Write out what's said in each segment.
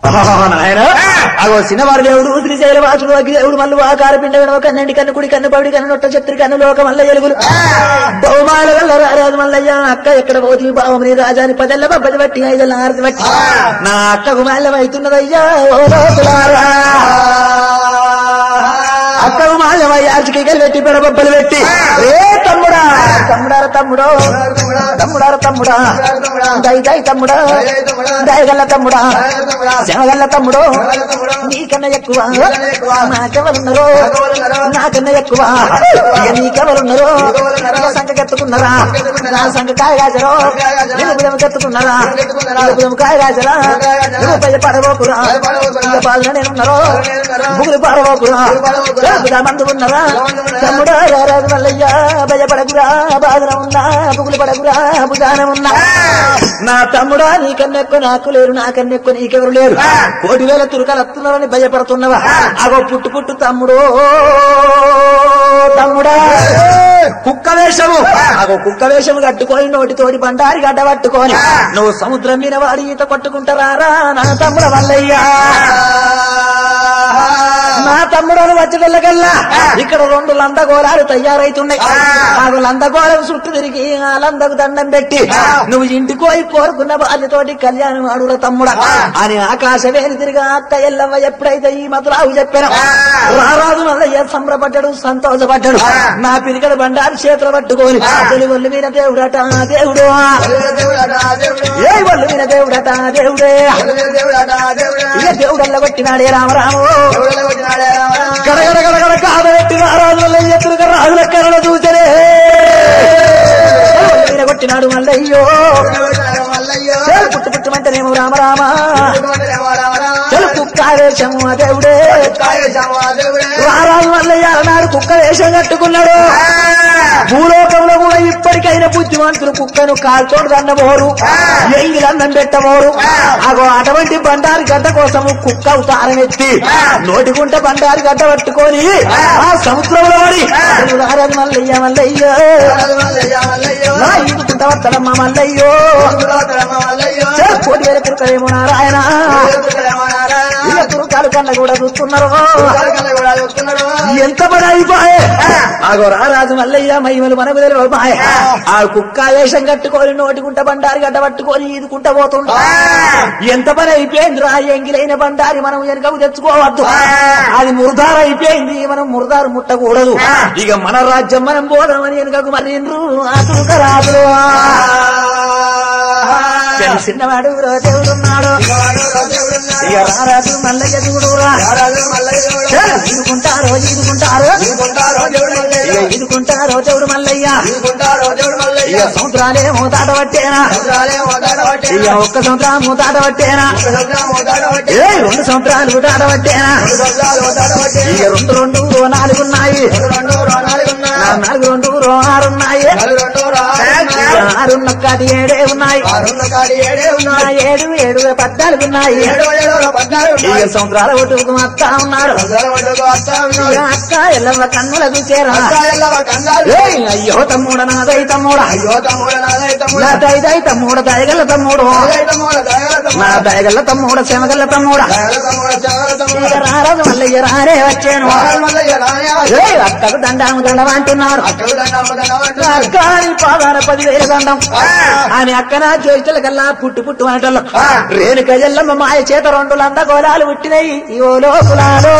నాయన అగో చిన్నవారి దేవుడు శ్రీశైల వాసుడు అగ్గి దేవుడు మల్లు ఆకార పిండ వినవ కన్నండి కన్ను కుడి కన్ను పవిడి కన్ను నొట్ట చెత్రి కన్ను లోక మల్ల ఎలుగులు బహుమాల వల్ల రారాజు మల్లయ్య అక్క ఎక్కడ పోతుంది బావమని రాజాని పదెల్ల బబ్బది బట్టి ఐదెల్ల ఆరతి బట్టి నా అక్కకు మల్లమైతున్నదయ్యా ఓ లోతులారా అక్కకు మాల్యమయ్యార్చికి పెట్టి పెడబొబ్బలు పెట్టి ఏ తమ్ముడా తమ్ముడార తమ్ముడో తమ్ముడార తమ్ముడా దై దై తమ్ముడా దయగల్ల తమ్ముడా జనగల్ల తమ్ముడో నీకన్నా ఎక్కువ నాకెవరున్నారో నాకన్నా ఎక్కువ ఇక నీకెవరున్నారో ఇక సంఖ కత్తుకున్నారా నా సంఖ కాయగాజరో నిలుపుదం కత్తుకున్నారా నిలుపుదం కాయగాజరా నిలుపై పడబోకురా ఇక పాలన నేనున్నారో ముగ్గురు పాడబోకురా నిలుపుదా మందు ఉన్నారా తమ్ముడా రారాజు మల్లయ్యా భయపడకురా బాధన ఉన్నా పుగులు పడకురా భుజానం ఉన్నా నా తమ్ముడా నీకన్నెక్కు నాకు లేరు నాకన్నెక్కు నీకెవరు లేరు కోటి వేల తురకలు వస్తున్నారని భయపడుతున్నావా అగో పుట్టు పుట్టు తమ్ముడు తమ్ముడా కుక్క వేషము అగో కుక్క వేషము కట్టుకొని నోటి తోడి బండారి గడ్డ పట్టుకొని నువ్వు సముద్రం మీద వాడి ఈత కొట్టుకుంటారా నా తమ్ముడ మల్లయ్యా నా తమ్ముడు వచ్చేటల్లకల్లా ఇక్కడ రెండు లందగోళాలు తయారైతున్నాయి ఆ లందగోళం చుట్టూ తిరిగి ఆ లందకు దండం పెట్టి నువ్వు ఇంటికి పోయి కోరుకున్న బాధ్యతోటి కళ్యాణం ఆడుల తమ్ముడా అని ఆకాశవేని తిరిగి అక్క ఎల్లమ్మ ఎప్పుడైతే ఈ మధురావు చెప్పాను రారాజు మల్లయ్య సంబరపడ్డాడు సంతోషపడ్డాడు నా పిరికడ బండారు చేతులు పట్టుకొని అసలు ఒళ్ళు మీద దేవుడట దేవుడు ఏ ఒళ్ళు మీద దేవుడట దేవుడే ఇక దేవుడల్ల కొట్టినాడే రామరాము గడగడ గడగడ కాద పెట్టి రారాజుల ఎత్తులుగా రాజుల కరణ చూచరే మీద కొట్టినాడు మల్లయ్యో చెలు పుట్టు పుట్టుమంటేనేమో రామరామ చెలు కుక్క వేషము ఆ దేవుడే రారాజు మల్లయ్య అన్నాడు కుక్క వేషం కట్టుకున్నాడు భూలోకంలో కూడా ఇప్పటికైనా బుద్ధిమంతులు కుక్కను కాల్చోడు దన్నమోరు ఎంగిలి అన్నం పెట్టమోరు అగో అటువంటి బండారి గడ్డ కోసము కుక్క అవతారం ఎత్తి నోటికుంట బండారి గడ్డ పట్టుకొని ఆ సముద్రంలో పడి అసలు రారాజు మల్లయ్య మల్లయ్య నా ఈదుకుంట వత్తడమ్మ మల్లయ్యో చే, కోటి వేల తిరుకలేమో నారాయణ ఇక తురుకాలు కన్న కూడా చూస్తున్నారు ఎంత పని అయిపోయే ఆగో రారాజు మల్లయ్య మహిమలు మన మీద మాయ ఆ కుక్క వేషం కట్టుకొని నోటికుంట బండారి గడ్డ పట్టుకొని ఈదుకుంట పోతుంటా ఎంత పని అయిపోయింది రా ఎంగిలైన బండారి మనం వెనుకకు తెచ్చుకోవద్దు అది మురదారు అయిపోయింది మనం మురదారు ముట్టకూడదు ఇక మన రాజ్యం మనం పోదామని వెనుకకు మరి ఆ తురుక రాజులు చిన్నవాడు దేవుడున్నాడు ఇక రారాజు మల్లయ్య చూడురా ఈదుకుంటారో ఈదుకుంటారో ఇక ఈదుకుంటారో దేవుడు మల్లయ్య ఇక సంవత్సరాలేమో దాటబట్టేనా ఇక ఒక్క సంవత్సరం దాటబట్టేనా ఏ రెండు సంవత్సరాలు దాటబట్టేనా ఇక రెండు రెండు రో నాలుగున్నాయి ఆ నాలుగు రెండు రో ఆరున్నాయి ఇక ఆరున్నొక్కటి ఏడే ఉన్నాయి ఆ ఏడు ఏడు పద్నాలుగున్నాయి ఇక సంవత్సరాల ఒట్టుకు అత్తా ఉన్నాడు ఇక అక్క ఎల్లమ్మ కన్నుల చూసేరా ఏయ్, అయ్యో తమ్ముడ నాదై తమ్ముడా నా దయదై తమ్ముడ దయగల తమ్ముడు నా దయగల తమ్ముడ శమగల్ల తమ్ముడా ఇక రారాజు మల్లయ్య రారే వచ్చాను ఏయ్, అక్కకు దండాము దండం అంటున్నారు అక్క నీ పాదాన పదివేల దండం అని అక్కన చేతుల కల్లా పుట్టు పుట్టు అనటల్లో రేణుక ఎల్లమ్మ మాయ చేత రెండు లంద గోళాలు పుట్టినాయి ఈ ఓ లోకులాలో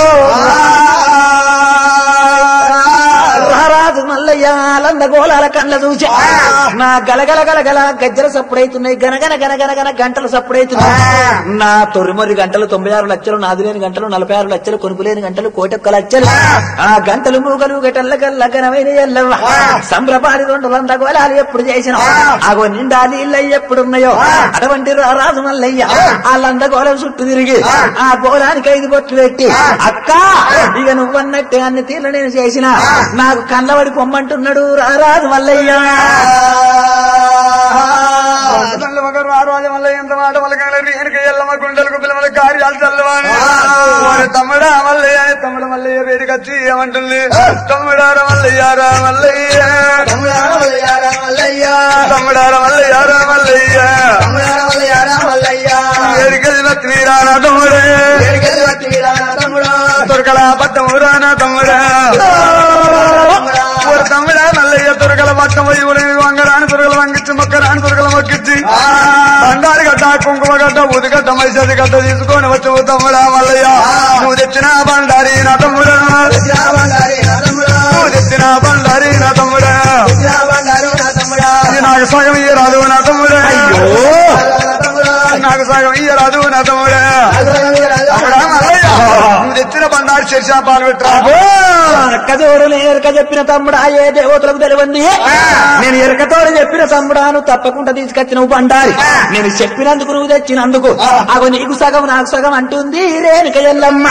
రారాజు మల్లయ్య లంద గోళాల కళ్ళ చూసి నా గలగల గలగల గజ్జల సప్పుడైతున్నాయి గనగన గనగన గన గంటలు సప్పుడైతున్నాయి నా తొమ్మిది గంటలు తొంభై ఆరు లక్షలు నాది లేని గంటలు నలభై ఆరు లక్షలు కొనుపు లేని గంటలు కోటొక్క లక్షలు ఆ గంటలు మూగలు గటల్ల గల్ల గనమైన ఎల్లవ్వ సంబరపాడి రెండు లంద గోళాలు ఎప్పుడు చేసిన ఆగో నిండా నీళ్ళ ఎప్పుడున్నాయో అటువంటి రారాజు మల్లయ్య ఆ లంద గోళం చుట్టూ తిరిగి ఆ గోళానికి ఐదు బొట్లు పెట్టి అక్క ఇక నువ్వన్నట్టే అన్ని తీర్లు నేను చేసిన నాకు కళ్ళబడి పొమ్మంటున్నాడు రారాజు మల్లయ్య రాజు మల్ల ఎంత మాట పలకాలి రేణుక ఎల్లమ్మ గుండెలకు పిల్లల కార్యాలు చల్లవాడు వారి తమ్ముడా మల్లయ్య అని తమ్ముడు మల్లయ్య వేడికొచ్చి ఏమంటుంది తమ్ముడార మల్లయ్యారా మల్లయ్య తమ్ముడార మల్లయ్యారా మల్లయ్య వేడికెళ్ళి వచ్చిరా తమ్ముడే దొరకల పట్టము రానా తమ్ముడా ఊరు తమ్ముడా మల్లయ్య దొరకల పట్టం పోయి ఊరి వంగరాని దొరకల వంగిచ్చి మొక్కరాని దొరకల మొక్కిచ్చి బండారి గడ్డ కుంకుమ గడ్డ ఉదిగడ్డ మైసది గడ్డ తీసుకొని వచ్చి ఓ తమ్ముడా మల్లయ్య నువ్వు తెచ్చిన బండారి నా తమ్ముడా నువ్వు తెచ్చిన బండారి నా తమ్ముడా ఇది నాకు సగం ఇయ్య రాదు నా తమ్ముడా నాకు సగం ఇయ్య రాదు నా తమ్ముడా తమ్ముడా మల్లయ్య నువ్వు తెచ్చిన బండారి శిర్షా పాలు పెట్టరా ఎరకతోడు నేను ఎరక చెప్పిన తమ్ముడా ఏ దేవతలకు తెలియంది నేను ఎరకతోడు చెప్పిన తమ్ముడాను తప్పకుండా తీసుకొచ్చి నువ్వు బండారి నేను చెప్పినందుకు నువ్వు తెచ్చినందుకు అగో నీకు సగం నాకు సగం అంటుంది రేణుక ఎల్లమ్మ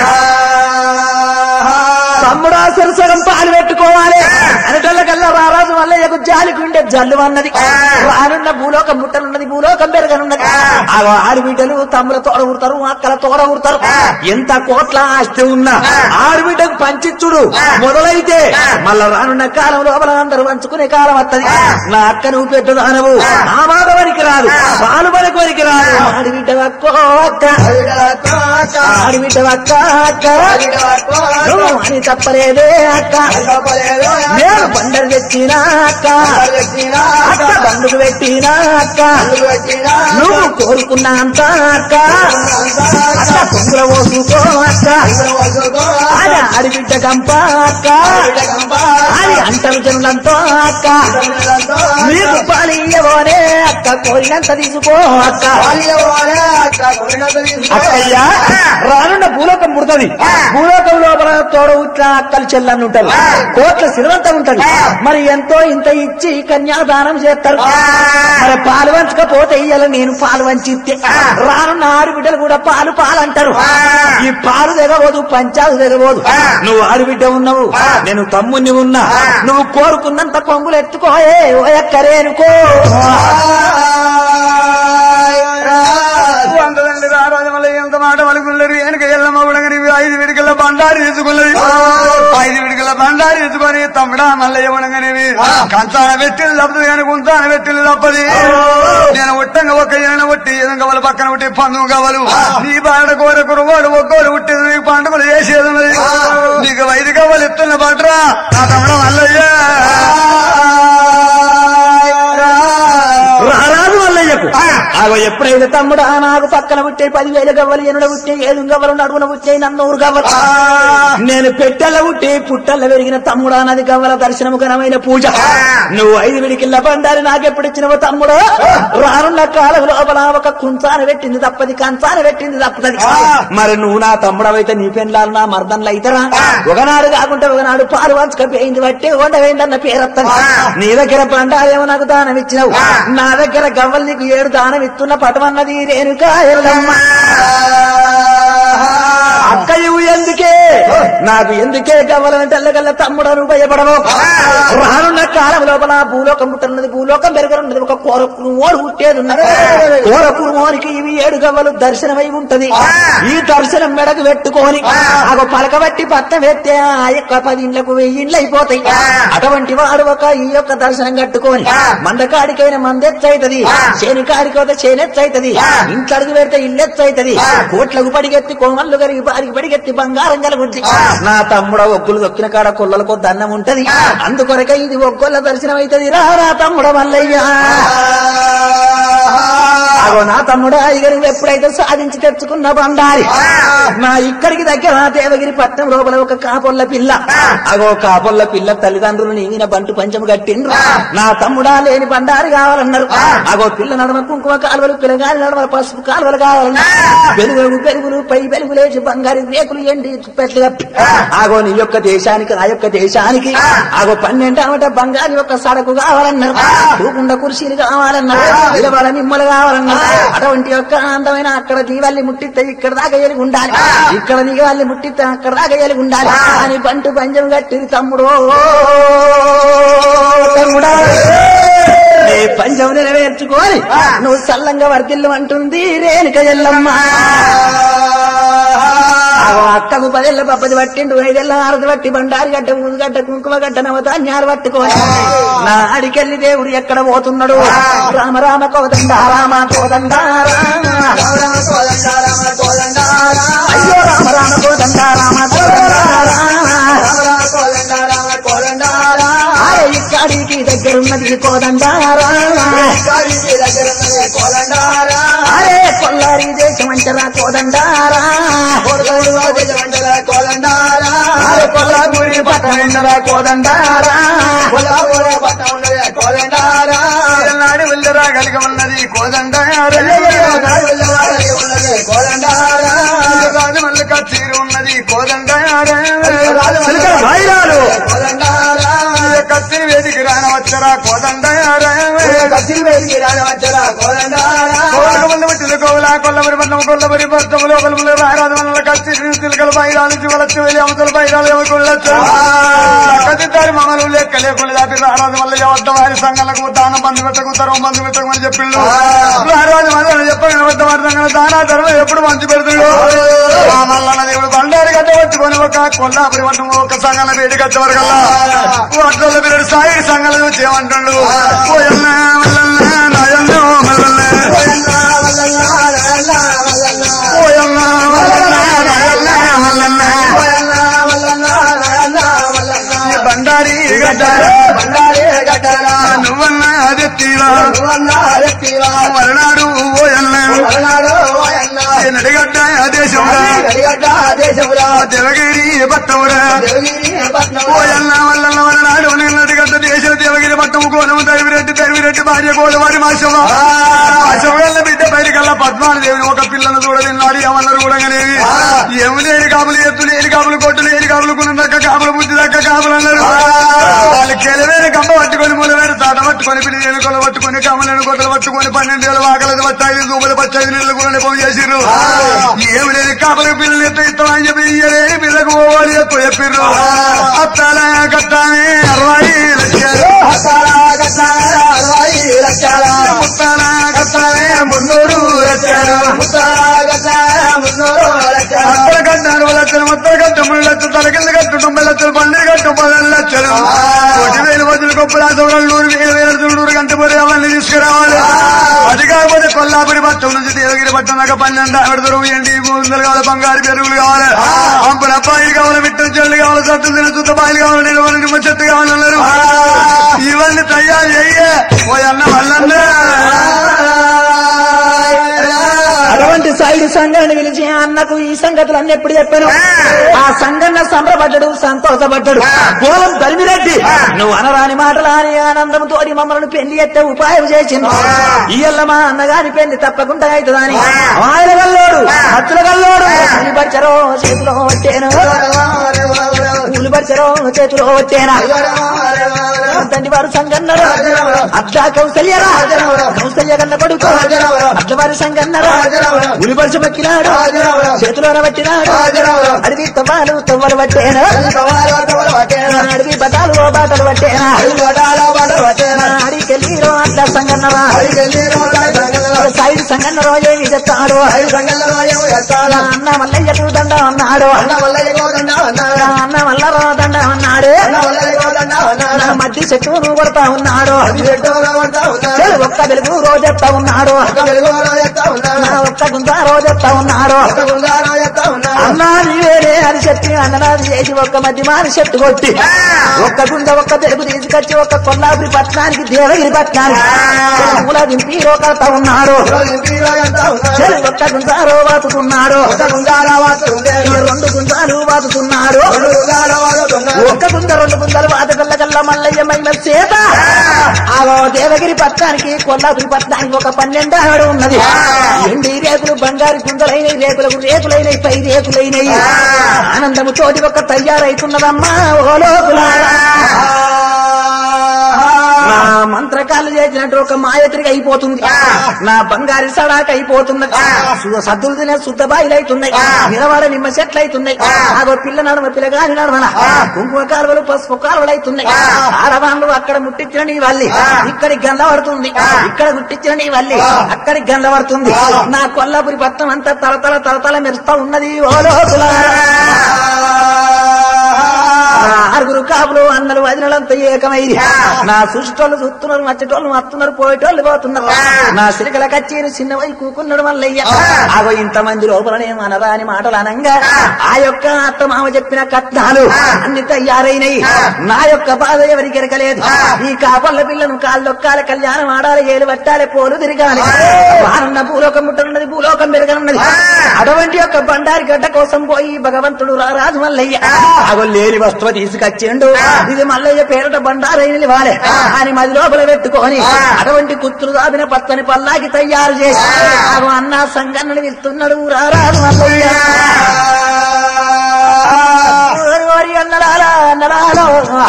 తమ్ముడా సరి సగం పాలు పెట్టుకోవాలి అనటల్లకల్లా రారాజు మల్లయ్యకు జాలికి ఉండే జల్లు అన్నది రానున్న భూలోకం ముట్టనున్నది భూలోకం పెరగనున్నది ఆగో ఆడబిడ్డలు తమ్ముల తోడ ఊరుతారు అక్కల తోడ ఊరుతారు ఎంత కోట్ల ఆస్తి ఉన్నా ఆడబిడ్డకు పంచిచ్చుడు మొదలైతే మళ్ళా రానున్న కాలం లోపల అందరూ పంచుకునే కాలం వత్తది నా అక్క నువ్వు పెద్దదానవు నా మాట వరికి రాదు పాలు వరకు వరికి రాదు ఆడబిడ్డ అక్కో అక్క ఆడబిడ్డ అక్క అక్క నువ్వు అని తప్పలేదే అక్క నేను బండలు తెచ్చినా అక్క అక్క బండుకు పెట్టినా అక్క నువ్వు కోరుకున్నా అంత అక్క అక్క కొంగుల పోసుకో అక్క అది ఆడిబిడ్డ కంప అక్క అది అంటరు జనులంతో అక్క నీకు పాలు ఇయ్యబోనే అక్క కోరినంత తీసుకో అక్క అక్కయ్యా రానున్న భూలోకం పుడుతుంది భూలోకం లోపల తోడ ఉట్ల అక్కలు చెల్లన్ని ఉంటారు కోట్ల సిరివంతం ఉంటది మరి ఎంతో ఇంత ఇచ్చి కన్యాదానం చేస్తారు మరి పాలు వంచకపోతే ఇయ్యాల నేను పాలు వంచితే రానున్న ఆడబిడ్డలు కూడా పాలు పాలు అంటారు ఈ పాలు దిగబోదు పంచాలు దిగబోదు నువ్వు ఆడబిడ్డ ఉన్నావు నేను తమ్ముని ఉన్నా నువ్వు కోరుకున్నంత కొంగులు ఎత్తుకోయే ఓ ఎక్కరేనుకో వందలండి రారాజమల్ల ఎంత మాట వలుకున్నది వెనక ఎల్లమ్మ ఉడగని ఐదు విడికల బండారి తీసుకున్నది ఐదు విడికల బండారి తీసుకొని తమ్ముడా మల్లయ్య ఉడగనివి కంచాన పెట్టింది తప్పదు కానీ గుంతాన పెట్టింది తప్పది నేను ఉట్టంగా ఒక ఈయన ఉట్టి ఏదం కవలు పక్కన ఉట్టి పందు కవలు నీ బాడ కోర కురువాడు ఒక్కోలు ఉట్టేది నీకు పండుగలు చేసేది ఉన్నది నీకు వైది కవలు ఎత్తున్న పట్రా నా తమ్ముడు మల్లయ్య రారాజు మల్లయ్యకు ఆగో ఎప్పుడైతే తమ్ముడు ఆ నాకు పక్కన పుట్టే పదివేలు గవ్వలు ఎనుడ పుట్టే ఏడు గవ్వలు నడువున పుట్టే నన్నూరు గవ్వలు నేను పెట్టెల పుట్టి పుట్టల్ల పెరిగిన తమ్ముడు అన్నది గవ్వల దర్శనము ఘనమైన పూజ నువ్వు ఐదు విడికిల్ల బండారి నాకెప్పుడు ఇచ్చినవు తమ్ముడు రానున్న కాలం లోపల ఒక కుంచాన పెట్టింది తప్పది కంచాన పెట్టింది తప్పది మరి నువ్వు నా తమ్ముడవైతే నీ పెండ్లాలు నా మర్దన్లు అయితరా ఒకనాడు కాకుండా ఒకనాడు పాలు వంచకపోయింది బట్టి ఉండవేందన్న పేరత్తది నీ దగ్గర బండారేమో నాకు దానం ఇచ్చినావు నా దగ్గర గవ్వలు నీకు ఏడు దానం ఇస్తున్న పటమన్నది రేణుకా ఎల్లమ్మ అక్క ఇవ్వు ఎందుకే నాకు ఎందుకే గవ్వలంటే ఎల్లగల్ల తమ్ముడను భయపడవు రానున్న కాలం లోపల భూలోకం పుట్టనున్నది భూలోకం పెరగనున్నది ఒక కూర కురుమోడు పుట్టేది ఉన్నది కూర కురుమోనికి ఇవి ఏడు గవ్వలు దర్శనమై ఉంటది ఈ దర్శనం మెడకు పెట్టుకొని ఒక పలకబట్టి పట్టం ఎత్తే ఆ యొక్క పది ఇండ్లకు వెయ్యి ఇండ్లు అయిపోతాయి అటువంటి వాడు ఒక ఈ యొక్క దర్శనం కట్టుకొని మందకాడికైన మందెచ్చైతది చేనికాడికైతే చేనెచ్చైతది ఇంట్లో అడుగు పెడితే ఇల్లెచ్చైతది కోట్లకు పడిగెత్తి కోమల్లు కరిగి బారికి పడిగెత్తి బంగారం కలుగుద్ది నా తమ్ముడ ఒగ్గులు దొక్కిన కాడ కొల్లలకు దండం ఉంటది అందుకొరక ఇది ఒగ్గొల్ల దర్శనం అవుతుంది రా రా తమ్ముడ మల్లయ్యా అగో నా తమ్ముడు అయ్యగారు ఎప్పుడైతే సాధించి తెచ్చుకున్న బండారి నా ఇక్కడికి దగ్గర దేవగిరి పట్నం లోపల ఒక కాపొల్ల పిల్ల అగో కాపొల్ల పిల్ల తల్లిదండ్రులు నీవిన బంటు పంచము కట్టిండ్రు నా తమ్ముడా లేని బండారి కావాలన్నారు అగో పిల్ల నడమ కుంకుమ కాలువలు పిల్లగాలి నడమ పసుపు కాలువలు కావాలన్నారు పెరుగులు పెరుగులు పై పెరుగు లేచి బంగారు రేకులు ఎండి పెట్లు కప్పి ఆగో నీ యొక్క దేశానికి నా యొక్క దేశానికి ఆగో పన్నెండు అమట బంగారు యొక్క సడకు కావాలన్నారు కూకుండా కుర్చీలు కావాలన్నారు నిలబడ నిమ్మలు కావాలన్నారు అటువంటి యొక్క అందమైన అక్కడ దీవాల్ని ముట్టిస్తే ఇక్కడ దాకా ఎలిగి ఉండాలి ఇక్కడ దిగాల్ని ముట్టిస్తే అక్కడ దాకా ఎలిగి ఉండాలి అని బంటు పంజం కట్టింది తమ్ముడు తమ్ముడా నీ పంచం నెరవేర్చుకొని నువ్వు సల్లంగా వర్తిల్లు అంటుంది రేణుక ఎల్లమ్మ ఆగో అక్కకు పదేళ్ళ పప్పది పట్టిండు ఐదేళ్ళ ఆరది పట్టి బండారి గడ్డ ఊదు గడ్డ కుంకుమ గడ్డ నవధాన్యాలు పట్టుకొని నా అడికెళ్ళి దేవుడు ఎక్కడ పోతున్నాడు రామ రామ కోదండ రామ కోదండ అయ్యో రామ రామ కోదండ రామ కోదండ అరే ఇక్కడికి దగ్గరున్నది కోదండారా అరే కొల్లారి దేశం అంటరా కోదండారా అరే కొల్లాపూరి పట్టణరా కోదండారా నాడి వెళ్ళరా కలిగి ఉన్నది కోదండ రాజు మళ్ళీ కచ్చీరు ఉన్నది కోదండ వైరాలు కత్తిని వేదికి రానవచ్చరా కోదండ కోలకములు వచ్చిన కోవల కొల్లబరి బంధం కొల్లబరి బద్దము లోపల రారాజు వల్ల కత్తి తిలకలు బైరాలు చివలచ్చు వెళ్ళి అవతల బైరాలు ఎవరుకొల్లచ్చు కత్తిదారి మమ్మల్ని లెక్క లేకుండా దాటి రారాజు వల్ల ఎవద్ద వారి సంఘాలకు దానం బంధు పెట్టకు తరం బంధు పెట్టకమని చెప్పిండు రారాజు వల్ల చెప్పగిన వద్ద వారి సంఘాల దానా ధర్మం ఎప్పుడు మంచి పెడుతుడు ఆ మల్లన్న దేవుడు బండారి గడ్డ పట్టుకొని ఒక కొల్లాపురి వడ్డం ఒక సంఘాల వేడి గడ్డ వరకల్లా వడ్డల బిరడు సాయి సంఘాలను చేయమంటుండు ఓయన్న మల్లన్న నాయన్న మల్లన్న ఓయన్న మల్లన్న నాయన్న మల్లన్న ఈ బండారి గడ్డ నువ్వన్న అదెత్తివా మరణాడు ఓయన్న ఈ నడిగడ్డ దేశంరా దేవగిరి పట్టమురా ఓయన్న వల్లన్న వలనాడు నడిగడ్డ దేశం దేవగిరి పట్టము కోనము దైవిరెడ్డి దైవిరెడ్డి భార్య కోలవారి మాశవ మాశవగల్ల బిడ్డ బయటకల్లా పద్మాలు దేవుని ఒక పిల్లను చూడదిన్నాడు ఏమన్నారు కూడగనేవి ఏమి లేని కాపులు ఎత్తు లేని కాపులు కొట్టు లేని కాపులు కున్న దక్క కాపులు బుద్ధి దక్క కాపులు అన్నారు వాళ్ళు కెలవేని కమ్మ పట్టుకొని మూలవేరు తాట పట్టుకొని పిల్లి ఎలుకలు పట్టుకొని కమ్మలను కొట్టలు పట్టుకొని పన్నెండు వేల వాకలది పచ్చాయి దూపలు పచ్చాయి నీళ్ళు కూడా పోయి చేసిర్రు ఏమి లేని కాపులకు పిల్లలు ఎత్తు ఇస్తామని చెప్పి ఇయ్యలేని పిల్లకు పోవాలి ఎత్తు చెప్పిర్రు అత్తాల కట్టానే అరవై లక్షలు ముత్తాల కట్టానే మున్నూరు లక్షలు అత్తల కట్ట అరవై లక్షలు మొత్తం కట్ట మూడు లక్షలు తల కింద కట్టు తొంభై లక్షలు పన్నెండు కట్టు పది లక్షలు కోటి వేలు వదిలి గొప్పల సౌరాలు నూరు వేలు వేల నూరు గంట పోయి అవన్నీ తీసుకురావాలి అది కాకపోతే కొల్లాపురి పట్టం నుంచి దేవగిరి పట్టం దాకా పన్నెండు ఆవిడ దూరం ఎండి ముందలు కావాలి బంగారు పెరుగులు కావాలి అంపుల అబ్బాయిలు కావాలి మిట్ట చెల్లు కావాలి సత్తు తిన చుట్ట బాయిలు కావాలి నిలవని నిమ్మ చెట్టు కావాలన్నారు ఇవన్నీ తయారు చెయ్యే ఓ అన్న వల్లన్న అటువంటి సైడు సంఘాన్ని పిలిచి అన్నకు ఈ సంగతులన్నీ ఎప్పుడు చెప్పాను ఆ సంఘన్న సంబరపడ్డాడు సంతోషపడ్డాడు గోలం తరిమిరెడ్డి నువ్వు అనరాని మాటలాని ఆనందంతో మమ్మల్ని పెళ్లి ఎత్తే ఉపాయం చేసింది ఇయ్యల్ల మా అన్నగారి పెళ్లి తప్పకుండా అవుతుందని ఆయన గల్లోడు హత్తుల గల్లోడు ఉలిపచ్చరో చేతిలో వచ్చేను ఉలిపచ్చరో చేతిలో వచ్చేనా తండ్రి వారు సంగన్నరు అద్దా కౌసల్యరా కౌసల్య కన్న కొడుకు అట్ల వారి సంగన్నరా ఉలిపరిచి పక్కినాడు చేతిలో పట్టినాడు అడవి తవ్వాలు తవ్వలు పట్టేనా అడవి బటాలు బాటలు పట్టేనా అడికెళ్ళిరో అట్లా సంగన్నరా సైడ్ సంగన్నరో ఏమి చెప్తాడు అన్న మల్లయ్య దండ అన్నాడు అన్న మల్లరో దండ అన్నాడు నా మధ్య చెట్టును కొడతా ఉన్నాడు చెడు ఒక్క వెలుగు రోజెత్తా ఉన్నాడు నా ఒక్క గుందా రోజెత్తా ఉన్నాడు అన్నా నీవేరే అని చెప్పి అన్ననాది చేసి ఒక్క మధ్య మాని చెట్టు కొట్టి ఒక్క గుండ ఒక్క తెలుగు తీసుకొచ్చి ఒక్క కొల్లాపురి పట్టణానికి దేవగిరి పట్టణానికి మూల దింపి రోకడతా ఉన్నాడు చెడు ఒక్క గుందారో వాతుతున్నాడు ఈ రెండు గుందాలు వాతుతున్నాడు ఒక్క గుంద రెండు గుందలు వాతకల్ల కల్ల మల్లయ్య మైల చేత ఆగో దేవగిరి పట్నానికి కొల్లాపురి పట్నానికి ఒక పన్నెండు ఆవిడ ఉన్నది ఎండి రేకులు బంగారు గుందలైనవి రేకులకు రేకులైనవి పై రేకులైనవి ఆనందము తోటి ఒక తయారైతున్నదమ్మా ఓ లోకులారా నా మంత్రకాలు చేసినట్టు ఒక మాయత్రికి అయిపోతుంది నా బంగారు సడాక అయిపోతున్నది సు- సద్దులు తినే శుద్ధ బాయిలు అవుతున్నాయి నిలబడ నిమ్మ చెట్లు అవుతున్నాయి ఆగో పిల్ల నడుమ పిల్లగాని నడమన కుంకుమ కాలువలు పసుపు కాలువలు అవుతున్నాయి ఆడవాళ్ళు అక్కడ ముట్టించిన నీ వల్లి ఇక్కడికి గంధ పడుతుంది ఇక్కడ ముట్టించిన నీ వల్లి అక్కడికి గంధ పడుతుంది నా కొల్లాపురి పట్నం అంతా తలతల తలతల మెరుస్తా ఉన్నది ఓ లోతులా నా ఆరుగురు కాపులు అన్నలు వదినలంతా ఏకమైంది నా సుష్టోళ్ళు చూస్తున్నారు మచ్చటోళ్ళు వస్తున్నారు పోయేటోళ్ళు పోతున్నారు నా సిరికల కచ్చేరు చిన్న వై కూకున్నాడు మల్లయ్య ఆగో ఇంతమంది లోపలనే మనరాని మాటలు అనంగా ఆ యొక్క అత్త మామ చెప్పిన కట్నాలు అన్ని తయారైనయి నా యొక్క బాధ ఎవరికి ఎరకలేదు ఈ కాపల్ల పిల్లను కాళ్ళొక్కాల కళ్యాణం ఆడాలి ఏలు పట్టాలి పోలు తిరగాలి వానున్న భూలోకం ముట్టనున్నది భూలోకం పెరగనున్నది అటువంటి యొక్క బండారి గడ్డ కోసం పోయి భగవంతుడు రా- రాజు మల్లయ్య అగో లేని వస్తువు తీసుకొచ్చిండు ఇది మల్లయ్య పేరట బండారైన వాలే అని మది లోపల పెట్టుకొని అటువంటి కుత్తులు దాపిన పచ్చని పల్లాకి తయారు చేసి అగో అన్న సంగన్నని ఇస్తున్నాడు రా రాజు మల్లయ్య ఓరి ఓరి అన్నలాలా అన్నలాలో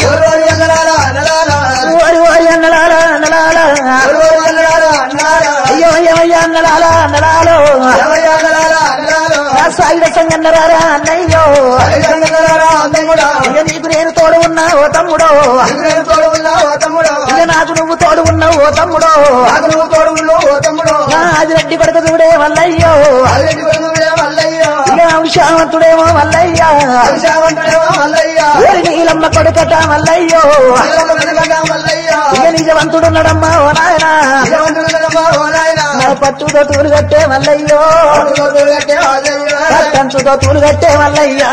ఓరి ఓరి అన్నలాలా అన్నలాలా అయ్యో అయ్యో అన్నలాలా అన్నలాలో నా సాయుధ సంగన్నరారా అన్నయ్యో ఇక నీకు నేను తోడు ఉన్నా ఓ తమ్ముడో ఇక నాకు నువ్వు తోడు ఉన్నావు ఓ తమ్ముడో నా ఆదిరెడ్డి కొడుకు చూడే మల్లయ్యో ఇక అంశావంతుడేమో మల్లయ్య ఓరి నీలమ్మ కొడుకట మల్లయ్యో ఇక నిజవంతుడున్నాడమ్మా ఓ నాయన నా పట్టుతో తూలు కట్టే మల్లయ్యో కంచుతో తూలు కట్టే మల్లయ్య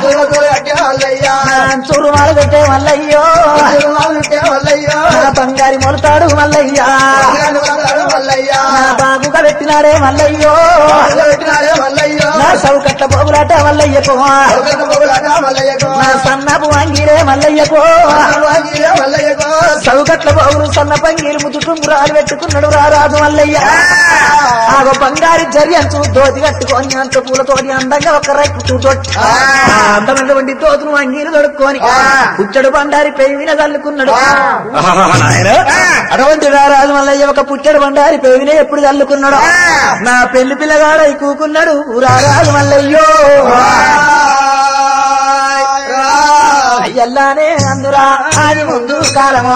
చూరు మాలు కట్టే మల్లయ్యో నా బంగారి మొలతాడు మల్లయ్య నా బాగుగా పెట్టినాడే మల్లయ్యో నా సౌకట్ల పోగులాట మల్లయ్యకో నా సన్నపు అంగిరే మల్లయ్యకో సౌకట్ల పోగులు సన్న పంగిలు ముతుటుంగురాలు పెట్టుకున్నాడు రారాజు మల్లయ్య ఆగో బంగారి జర్యంచు దోతి కట్టుకొని అంత పూలతోటి అందంగా ఒక రైతు చూతోటి అందమైనటువంటి దోతును అంగీలు దొడుక్కొని పుచ్చడు బండారి పెయిన చల్లుకున్నాడు నాయనా, అటువంటి రారాజు మల్లయ్య ఒక పుచ్చడు బండారి పెయిన ఎప్పుడు చల్లుకున్నాడు నా పెళ్లి పిల్లగాడై కూకున్నాడు రారాజు మల్లయ్యో అయ్యల్లానే అందురా ఆది ముందు కాలమా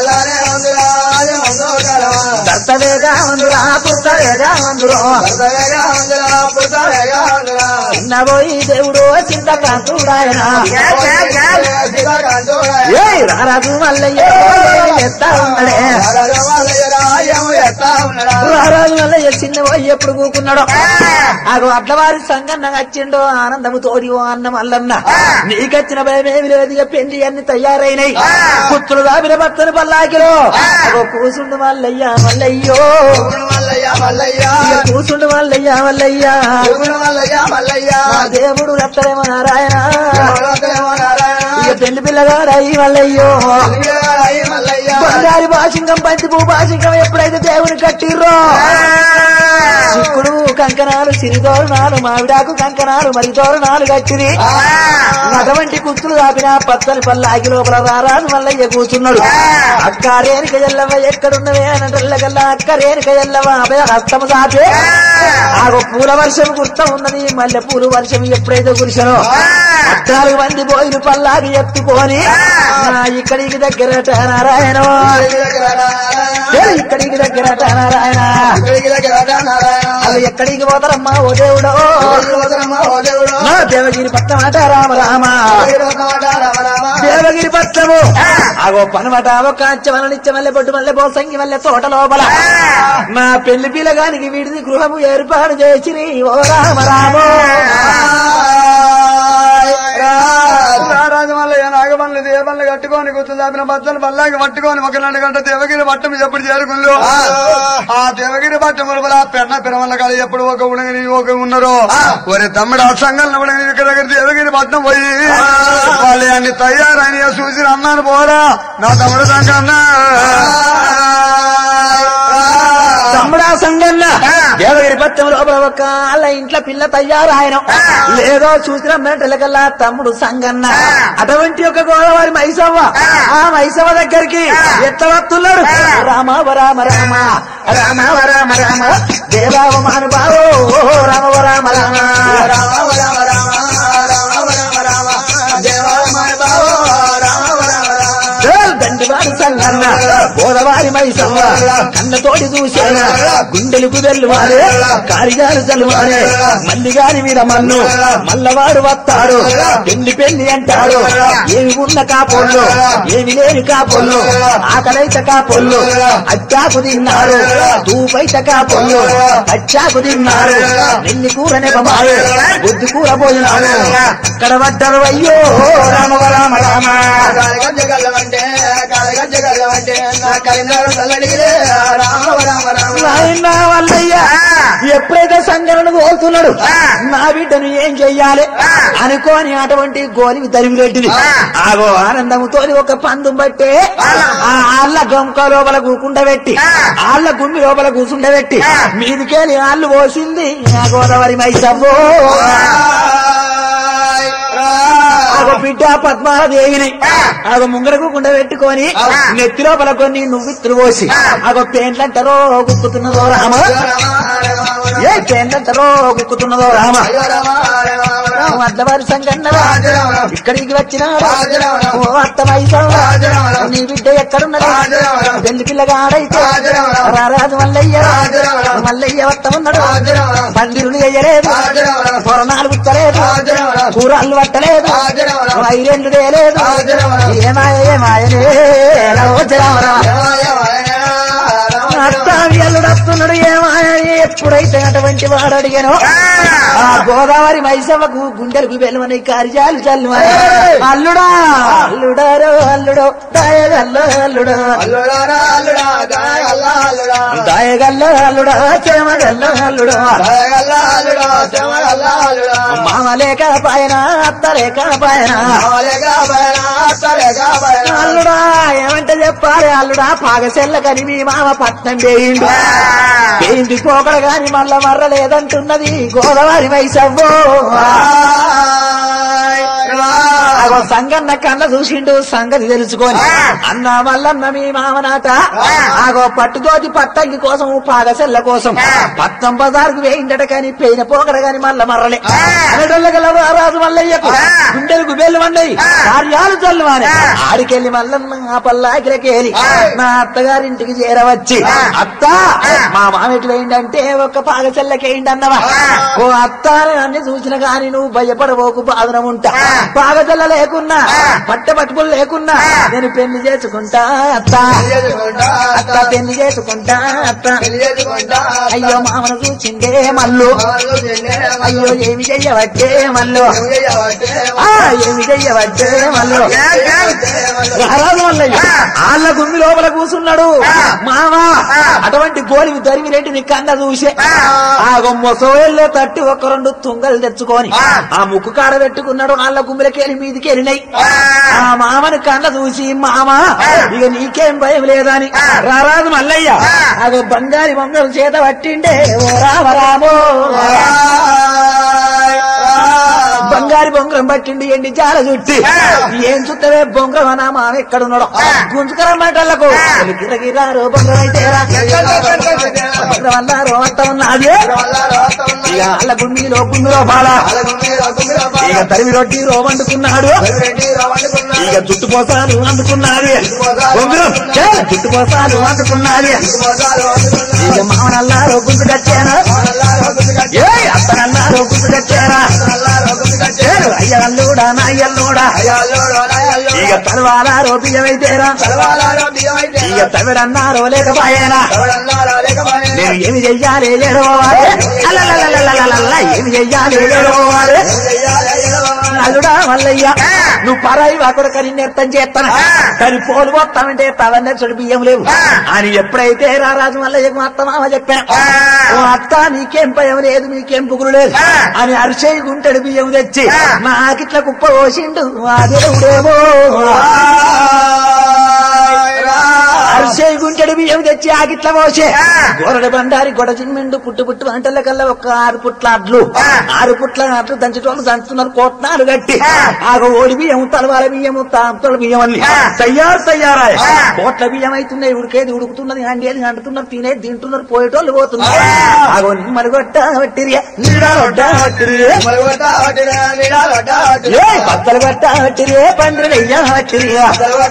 దత్తవేగా అందురా పుస్తవేగా అందురో చిన్నబోయి దేవుడు చింతకాంతుడాయన ఏయ్ రారాజు మల్లయ్య ఎత్తా ఉన్నాడే రారాజు మల్లయ్య చిన్నబోయి ఎప్పుడు కూకున్నాడో ఆగో అడ్లవారి సంగన్న వచ్చిండో ఆనందము తోడి ఓ అన్న మల్లన్న నీకచ్చిన భయమేమి లేదు ఇక పెళ్లి అన్ని తయారైనాయి పుత్రులు దాపిన భర్తను పల్లాకిలో అగో కూసుండు మల్లయ్య మల్లయ్యో ఇక కూసుండు మల్లయ్య మల్లయ్య నా దేవుడు రత్తలేమో నారాయణ ఇక పెళ్లి పిల్లగాడయి మల్లయ్యో బంగారి భాషింగం బంతి భూ భాషింగం ఎప్పుడైతే దేవుని కట్టిర్రో చిక్కుడు కంకణాలు సిరితోరణాలు మావిడాకు కంకణాలు మరి తోరణాలు కట్టిరి అటువంటి కుత్తులు దాపిన పచ్చని పల్లాకి లోపల రారాజు మల్లయ్య కూర్చున్నాడు అక్క రేణుక ఎల్లవ ఎక్కడున్నవే అనటల్లగల్లా అక్క రేణుక ఎల్లవ అభయ హస్తము దాపే ఆగో పూల వర్షం గుర్త ఉన్నది మల్లె పూలు వర్షం ఎప్పుడైతే కురిసనో పద్నాలుగు మంది పోయిన పల్లాకి ఎత్తుకొని నా ఇక్కడికి దగ్గరట నారాయణ ఏ ఇక్కడికి దగ్గరట నారాయణ అది ఎక్కడికి పోతారమ్మా ఓ దేవుడో నా దేవగిరి పట్టమట రామ రామ దేవగిరి పట్టము ఆగో పనమట ఒక మల్లె మల్లె బొడ్డు మల్లె పోసంగి మల్లె తోట లోపల నా పెళ్లి పిల్లగానికి వీడిది గృహము ఏర్పాటు చేసిరి ఓ రామ రామో రారాజు మల్లయ్య నాగమల్లి దేవల్ని కట్టుకొని గుర్తు దాపిన బద్దలు బల్లాకి పట్టుకొని ఒక రెండు గంట దేవగిరి పట్టం ఎప్పుడు చేరుకుందో ఆ దేవగిరి పట్టం లోపల పెన్న పిరమల్ల కాదు ఎప్పుడు ఒక ఉడగని ఒక ఉన్నారు ఒరే తమ్ముడు ఆ సంఘంలో ఉడగని ఇక్కడ దగ్గర దేవగిరి పట్నం పోయి వాళ్ళు అన్ని తయారని చూసి అన్నాను పోరా నా తమ్ముడు సంఘన్నా తమ్ముడా సంగన్న దేవగిరి పత్యం లోపల ఒక వాళ్ళ ఇంట్లో పిల్ల తయారాయన లేదో చూసిన మెటలకల్లా తమ్ముడు సంగన్న అటువంటి ఒక గోదావరి మైసవ్వ ఆ మైసవ్వ దగ్గరికి ఎట్లా వస్తున్నాడు రామ రామ రామ రామ రామ రామ దేవావ మహానుభావో రామ రామ రామ రామ రామ రామ రామ రామ రామ దేవాలయ బావో రామ రామ రామ దండివాడు సంగన్న గోదావరి మైసవ్వ కన్నతోటి చూశాను గుండెలకు వెల్లువారే కారిగారు చల్లువారే మల్లిగారి మీద మన్ను మల్లవాడు వస్తాడు పెళ్లి పెళ్లి అంటాడు ఏమి ఉన్న కాపోళ్ళు ఏమి లేని కాపోళ్ళు ఆకలైత కాపోళ్ళు అచ్చాకు తిన్నారు తూపైత కాపోళ్ళు అచ్చాకు తిన్నారు నెల్లి కూర నెపమారు బుద్ధి కూర పోయినాడు అక్కడ పడ్డరు అయ్యో రామ రామ రామ కాలగజ్జగల్లమంటే కాలగజ్జగల్లమంటే నా కలినాడు తల్లడిగిరే రామ రామ రామ నాయనా వల్లయ్య ఎప్పుడైతే సంగరణ కోరుతున్నాడు నా బిడ్డను ఏం చెయ్యాలి అనుకోని అటువంటి గోలికి తరిమిరెడ్డిది ఆగో ఆనందముతో ఒక పందు బట్టే ఆ ఆళ్ళ గంక లోపల కూకుండబెట్టి ఆళ్ళ గుమ్మి లోపల కూసుండబెట్టి మీదికెళ్ళి ఆళ్ళు పోసింది ఆ గోదావరి మైసవ్వో ఆగో బిడ్డ పద్మాదేవిని ఆగో ముంగరకు కుండ పెట్టుకొని నెత్తి లోపల కొన్ని నువ్విత్తులు పోసి ఆగో పేంట్లంటారో గుక్కుతున్నదో రామ ఏ పేంట్లంటారో గుక్కుతున్నదో రామ అద్దవారి సంగన్నరా ఇక్కడికి వచ్చినాడు ఓ అత్త మైసవ్వ నీ బిడ్డ ఎక్కడున్నది పెళ్లి పిల్లగాడైతే రారాజు మల్లయ్య మల్లయ్య వత్త ఉన్నాడు పందిరులు వేయలేదు పొరణాలు గుచ్చలేదు కూరళ్ళు పట్టలేదు ఐరెండ్లు తేలేదు ఏమాయ ఏమాయనే అత్తావియల్లుడు వస్తున్నాడు ఏమాయ ఎప్పుడైతే అటువంటి వాడు అడిగాను ఆ గోదావరి మైసవ్వకు గుండెలకు వెలువని కార్యాలు చల్లు అల్లుడా అల్లుడారో అల్లుడో దాయగల్లో అల్లుడో అల్లుడారా అల్లుడా దాయగల్లా అల్లుడా దాయగల్లో అల్లుడో చేమగల్లో అల్లుడో దాయగల్లా అల్లుడా చెమగల్లా అల్లుడా మామ లేక పాయన అత్త లేక పాయన మామలేగా పైన అత్తలేగా పైన అల్లుడా ఏమంటే చెప్పాలి అల్లుడా పాగసెల్ల కని మీ మామ పట్నం వేయిండు వేయింది పోకడ గాని మళ్ళా మర్రలేదంటున్నది గోదావరి వైసవ్వో అగో సంగన్న కన్న చూసిండు సంగతి తెలుసుకొని అన్న మల్లన్న మీ మామనాట ఆగో పట్టుతోటి పట్టంగి కోసం పాగసెల్ల కోసం పట్నం బజార్కు వేయిందట కాని పెయిన పోకడ గాని మల్ల మర్రలే అనడొల్లగల రాజు మల్లయ్యకు గుండెలకు బెల్లు వండయి కార్యాలు చల్లువానే ఆడికెళ్ళి మల్లన్న ఆ పల్లాకిలకేలి నా అత్తగారింటికి చేరవచ్చి అత్త మా మామిటి వేయండంటే ఒక పాగసెల్లకేయండి అన్నవా ఓ అత్త అని అన్ని చూసిన గాని నువ్వు భయపడబోకు బాధనం ఉంటా పాగజల్ల లేకున్నా పట్ట పట్టుకులు లేకున్నా నేను పెళ్లి చేసుకుంటా అత్త చేసుకుంటా అత్త పెళ్లి చేసుకుంటా అత్త పెళ్లి చేసుకుంటా అయ్యో మామను చూచిండే మల్లు మామలు చెల్లె అయ్యో ఏమి చెయ్యవట్టే మల్లు చేయవట్టే ఆ ఏమి చెయ్యవట్టే మల్లు రారాజు మల్లయ్య ఆళ్ళ గుమ్మి లోపల కూసున్నాడు మామా అటువంటి గోలివి దరిమి రెడ్డిని కన్న చూసే ఆ మొసోళ్ళే తట్టి ఒక రెండు తుంగలు తెచ్చుకొని ఆ ముక్కు కాడ పెట్టుకున్నాడు ఆళ్ళ గుమ్మిలకెళ్ళి మీదికి వెళ్ళినాయి ఆ మామని కన్న చూసి మామ ఇక నీకేం భయం లేదని రారాజు మల్లయ్య అదో బంగారి మంగళం చేత పట్టిండే ఓ రామ రామో బంగారి బొంగరం పట్టిండి ఎండి జాల చుట్టి ఏం చుట్టవే బొంగరం అనా మామ ఎక్కడున్నాడు గుంజుకరమ్మటల్లకు గిరగిరారు బొంగరం అయితే బొంగరం అన్నారు అంత ఉన్నది ఇక వాళ్ళ గుండిలో గుండులో బాల ఇక తరిమి రొట్టి రో వండుకున్నాడు ఇక జుట్టు పోసాలు అందుకున్నది బొంగరం చే, జుట్టు పోసాలు అందుకున్నది ఇక మామనల్లారో గుంజు కచ్చాను ఏ అత్తనల్లారో గుంజు కచ్చారా అయ్యల్లుడా నా అయ్యల్లుడా ఇక తలవాలారో బియ్యమైతేరా ఇక తవిడన్నారో లేకపోయేనా నేను ఏమి చెయ్యాలి ఏడవాలి అలలలలలలలల, ఏమి చెయ్యాలి ఏడవాలి అల్లుడా మల్లయ్య నువ్వు పరాయి వాకుడు కని నేర్తం చేస్తాను కానీ పోలు పోతామంటే తవన్నెచ్చడు బియ్యం లేవు అని ఎప్పుడైతే రారాజు మల్లయ్యకు మా అత్త మామ చెప్పాను ఓ అత్త నీకేం భయం లేదు నీకేం పుగులు లేదు అని అరిచేయి గుంటడు బియ్యం తెచ్చి నాకిట్ల కుప్ప పోసిండు ఆ దేవుడేమో అరిసే గుంటెడు బియ్యం తెచ్చి ఆగిట్ల పోసే గోరడు బండారి గొడ చిమ్మిండు పుట్టు పుట్టు వంటల కల్లా ఒక ఆరు పుట్ల అడ్లు ఆరు పుట్ల అట్లు దంచేటోళ్ళు దంచుతున్నారు కోట్నాలు గట్టి ఆగ ఓడి బియ్యం తలవాల బియ్యము తాంతల బియ్యం అన్ని తయ్యారు తయ్యారాయ కోట్ల బియ్యం అవుతున్నాయి ఉడికేది ఉడుకుతున్నది అండేది అంటున్నారు తినేది తింటున్నారు పోయేటోళ్ళు పోతున్నారు ఆగో నిమ్మలు కొట్ట వట్టిరియా నీడొడ్డ వట్టిరియే ఏ బద్దలు కొట్ట వట్టిరియే పండ్రి వెయ్య వట్టిరియా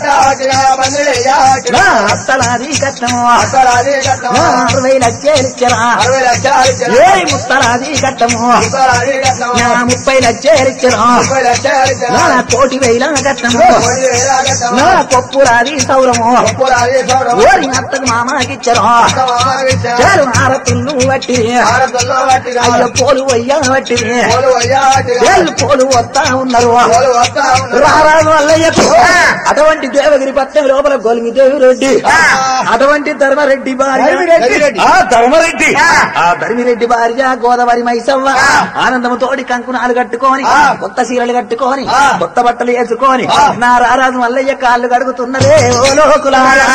నా అత్తలాది కట్టము నా అరవై లక్షలు ఇచ్చరా ఏ ముత్తలాది కట్టము నా ముప్పై లక్షలు ఇచ్చరా నా కోటి వేల కట్టము నా కొప్పురాది సౌరము ఓరి అత్తకు మామాకిచ్చరా చాలు ఆరతుళ్ళు వట్టి అయ్య పోలు అయ్యా వట్టి ఏళ్ళు పోలు వస్తా ఉన్నారు రారాజు వల్లయ్యకు అటువంటి దేవగిరి పట్నం లోపల గొలిమి దేవిరెడ్డి అటువంటి ధర్మరెడ్డి భార్య ధర్మిరెడ్డి. ఆ ధర్మరెడ్డి ఆ ధర్మిరెడ్డి భార్య గోదావరి మైసవ్వ ఆనందము తోడి కంకునాలు కట్టుకొని కొత్త చీరలు కట్టుకొని కొత్త బట్టలు వేసుకొని నా రారాజు మల్లయ్య కాళ్ళు కడుగుతున్నదే ఓ లోకులారా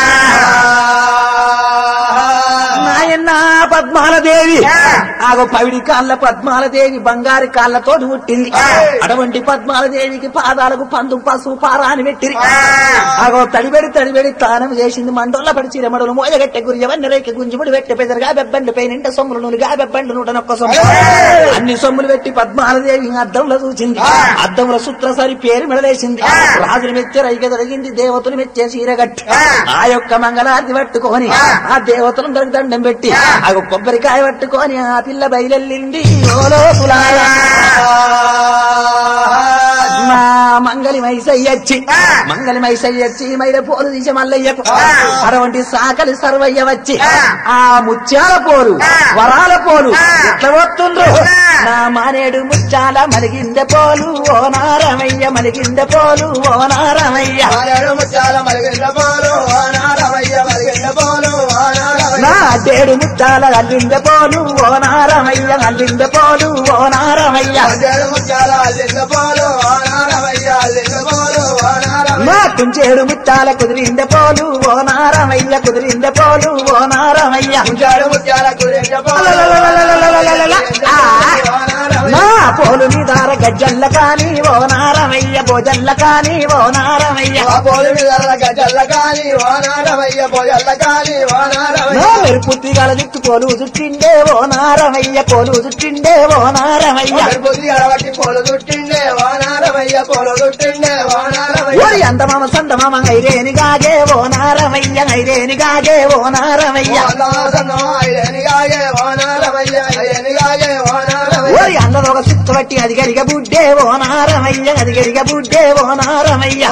నాయన్న పద్మాలదేవి ఆగో పవిడి కాళ్ళ పద్మాలదేవి బంగారు కాళ్ళతో పుట్టింది అటువంటి పద్మాలదేవికి పాదాలకు పందు పసుపు పారాని పెట్టిరి ఆగో తడిబెడి తడిబెడి తానం చేసింది మండోళ్ళ పడి చిరమడలు మోయగట్టె గురి ఎవరిని రేకి గుంజుముడి పెట్టే పెదరుగా బెబ్బండి పై నింట సొమ్ములు నూలుగా బెబ్బండి నూట నొక్క సొమ్ము అన్ని సొమ్ములు పెట్టి పద్మాలదేవి అద్దంలో చూసింది అద్దంలో సుత్రసరి పేరు మెడలేసింది రాజులు మెచ్చే రైక జరిగింది దేవతలు మెచ్చే చీరగట్టి ఆ యొక్క మంగళారతి పట్టుకొని ఆ దేవతలను దొరికి దండం పెట్టి ఆ కొబ్బరికాయ పట్టుకొని ఆ పిల్ల బయలెళ్ళింది ఓ లోపులారా. మా మంగళి మైసయ్యచ్చి మంగళి మైసయ్యచ్చి మైల పోలు తీసి మల్లయ్యకు అటువంటి సాకలి సర్వయ్య వచ్చి ఆ ముత్యాల పోలు వరాల పోలు ఎట్లా వస్తుండ్రు నా మానేడు ముత్యాల మలిగిందె పోలు ఓ నారమయ్య మలిగిందె పోలు ఓ నారమయ్య నా అడ్డేడు ముత్యాల అల్లిందె పోలు ఓ నారమయ్య అల్లిందె పోలు ఓ నారమయ్య నా కుంచేడు ముత్యాల కుదిరిందె పోలు ఓ నారమయ్య కుదిరిందె పోలు ఓ నారమయ్య నా పోలు నిదార గజ్జల్ల కాని ఓ నారమయ్య భోజల్ల కాని ఓ నారమయ్య నా మెరుపుత్తి గల దిక్కు పోలు చుట్టిండే ఓ నారమయ్య పోలు చుట్టిండే ఓ నారమయ్య ఓరి అందమామ సందమామ ఐరేని గాగే ఓ నారమయ్య ఐరేని గాగే ఓ నారమయ్య ఓరి అందలో ఒక సుత్తు బట్టి అదిగరిగ బుడ్డే ఓ నారమయ్య అదిగరిగ బుడ్డే ఓ నారమయ్య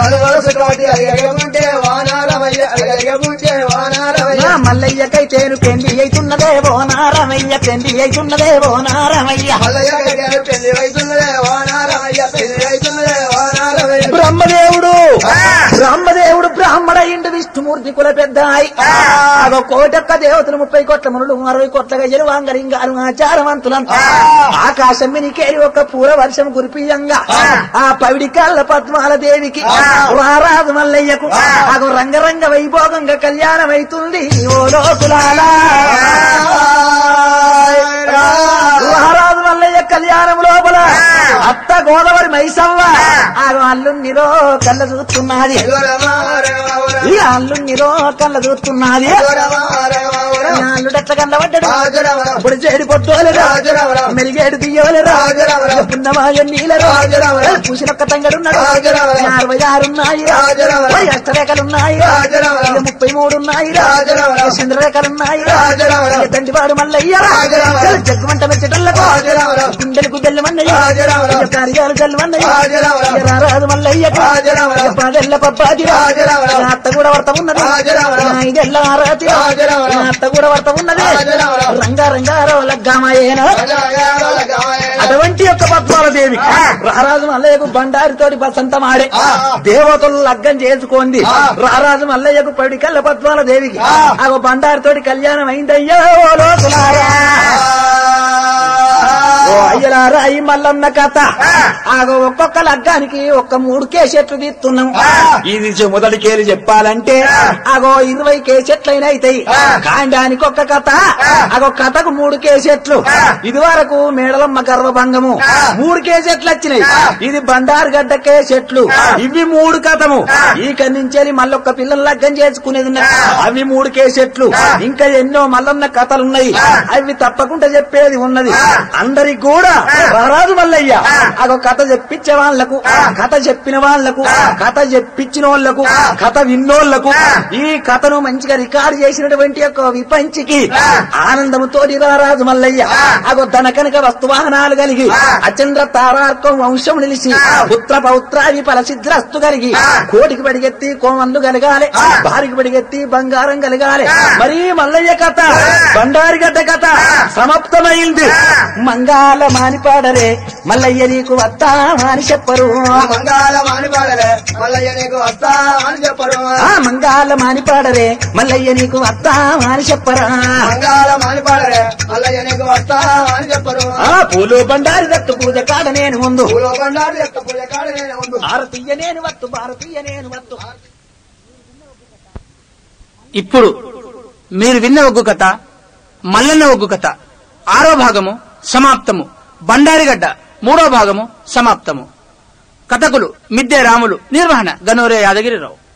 నా మల్లయ్యకైతేను పెండి అయితున్నదే ఓ నారమయ్య పెండి అయితున్నదే ఓ నారమయ్య బ్రహ్మదేవుడు బ్రహ్మదేవుడు బ్రాహ్మణ ఇండు విష్ణుమూర్తి కుల పెద్ద అదో కోటొక్క దేవతలు ముప్పై కోట్ల మునులు అరవై కోట్ల గయ్యలు వాంగలింగారు ఆచారవంతులంతా ఆకాశం మినికేరి ఒక పూర వర్షం కురిపియంగా ఆ పవిడి కాళ్ళ పద్మాల దేవికి రారాజు మల్లయ్యకు అగో రంగరంగ వైభోగంగా కళ్యాణం అవుతుంది ఓ లోకులాలా మహారాజు మల్లయ్య కళ్యాణం లోపల అత్త గోదావరి మైసవ్వ ఆగో అల్లుండిరో కళ్ళ చూస్తున్నది ఈ అల్లుండిరో కళ్ళ చూస్తున్నది అల్లుడట్ల కళ్ళ పడ్డాడు ఇప్పుడు చేడి పొట్టోలేరా మెరిగేడు దియ్యోలేరా పున్నమాయ నీలరా పూసినొక్క తంగడున్నాడు అరవై ఆరున్నాయి అష్టరేఖలున్నాయి ముప్పై మూడు ఉన్నాయి చంద్రరేఖలున్నాయి తండ్రివాడు మల్లయ్య జగ్గుమంట మెచ్చటల్లకు గుండెలు గుడ్డెలు మన్నయ్య కార్యాలు జల్లుమన్నయ్య రారాజు మల్లయ్య పదెల్ల పబ్బాది అత్త కూడా వర్త ఉన్నది ఐదెల్ల ఆరాతి అత్త కూడా వర్త ఉన్నది రంగా రంగారో లగ్గామయ్యేనా అటువంటి యొక్క పద్మాల దేవి రారాజు మల్లయ్యకు బండారితోటి బసంతమాడే దేవతలు లగ్గం చేసుకోండి రారాజు మల్లయ్యకు పడికల్ల పద్మాల దేవికి ఆ బండారితోటి కళ్యాణం అయిందయ్యో ఓ లోకులారా ఓ అయ్యలారా అయ్యి మల్లన్న కథ ఆగో ఒక్కొక్క లగ్గానికి ఒక్క మూడు కేసెట్లు తీస్తున్నాం ఇది చె- మొదటి కేలు చెప్పాలంటే అగో ఇరవై కేసెట్లైన అయితాయి కాండానికి ఒక్క కథ అగో కథకు మూడు కేసెట్లు ఇది వరకు మేడలమ్మ గర్వభంగము మూడు కేసెట్లు వచ్చినాయి ఇది బండారు గడ్డ కేసెట్లు ఇవి మూడు కథము ఈక నుంచి మళ్ళొక్క పిల్లలు లగ్గం చేసుకునేది ఉన్నది అవి మూడు కేసెట్లు ఇంకా ఎన్నో మల్లన్న కథలున్నాయి అవి తప్పకుండా చెప్పేది ఉన్నది అందరికి కూడా రారాజు మల్లయ్య అగో కథ చెప్పించే వాళ్లకు కథ చెప్పిన వాళ్లకు కథ చెప్పించిన వాళ్లకు కథ విన్నోళ్లకు ఈ కథను మంచిగా రికార్డు చేసినటువంటి యొక్క విపంచికి ఆనందముతో రారాజు మల్లయ్య అగో ధనకనక వస్తువాహనాలు కలిగి అచంద్ర తారార్కం వంశం నిలిచి పుత్ర పౌత్రాది ఫలసిద్రస్తు కలిగి కోటికి పడిగెత్తి కోమన్లు కలగాలి భారికి పడిగెత్తి బంగారం కలగాలి మరి మల్లయ్య కథ బండారి గడ్డ కథ సమాప్తమైంది మంగాల మానిపాడరే మల్లయ్య నీకు వద్దా అని చెప్పరు మంగాళ మానిపాడలే మల్లయ్య నీకు వస్తా అని చెప్పరు ఆ మంగాల మానిపాడరే మల్లయ్య నీకు వద్దా అని చెప్పరా మంగాళ మానిపాడలే మల్లయ్య నీకు వస్తా అని చెప్పరు ఆ పూలు బండారి దత్తు పూజ కాడ నేను ముందు పూలో బండారు ఎక్క పూజ కాడ నేను ఉండు భారతీయ నేను వత్తు భారతీయ నేను వత్తు ఇప్పుడు మీరు విన్న ఒగ్గు కథ మల్లన్న ఒగ్గు కథ ఆరో భాగము సమాప్తము బండారిగడ్డ మూడో భాగము సమాప్తము కథకులు మిద్దె రాములు నిర్వహణ గనోరే యాదగిరిరావు